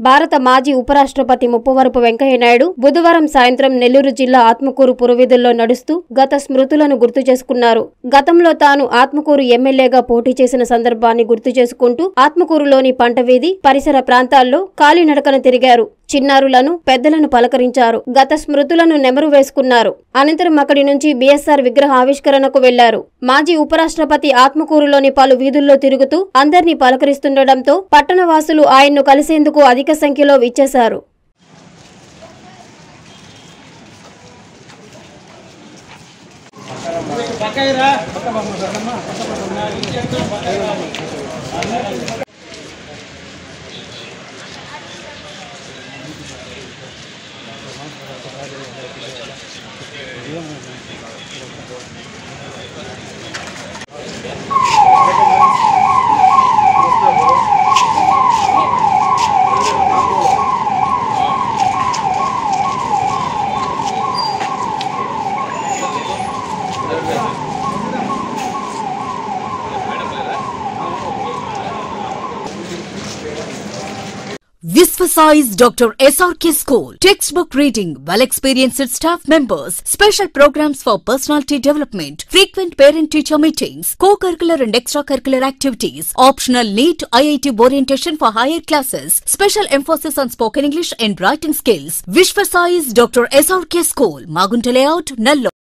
భారత మాజీ ఉపరాష్ట్రపతి ముప్పవరపు వెంకయ్యనాయుడు బుధవారం సాయంత్రం నెల్లూరు జిల్లా ఆత్మకూరు పురవీధుల్లో నడుస్తూ గత స్మృతులను గుర్తు చేసుకున్నారు గతంలో తాను ఆత్మకూరు ఎమ్మెల్యేగా పోటీ చేసిన సందర్భాన్ని గుర్తు చేసుకుంటూ ఆత్మకూరులోని పంటవీధి పరిసర ప్రాంతాల్లో కాలినడకన తిరిగారు చిన్నారులను పెద్దలను పలకరించారు గత స్మృతులను నెమరు వేసుకున్నారు అనంతరం అక్కడి నుంచి బీఎస్ఆర్ విగ్రహ ఆవిష్కరణకు వెళ్లారు మాజీ ఉపరాష్ట్రపతి ఆత్మకూరులోని పలు వీధుల్లో తిరుగుతూ అందర్నీ పలకరిస్తుండటంతో పట్టణ వాసులు ఆయన్ను కలిసేందుకు అధిక సంఖ్యలో విచ్చేశారు Visvasize Dr. SRK School. Textbook reading, well experienced staff members, special programs for personality development, frequent parent teacher meetings, co curricular and extracurricular activities, optional NEET IIT orientation for higher classes, special emphasis on spoken English and writing skills. Visvasize Dr. SRK School, Magunta Layout, Nallo.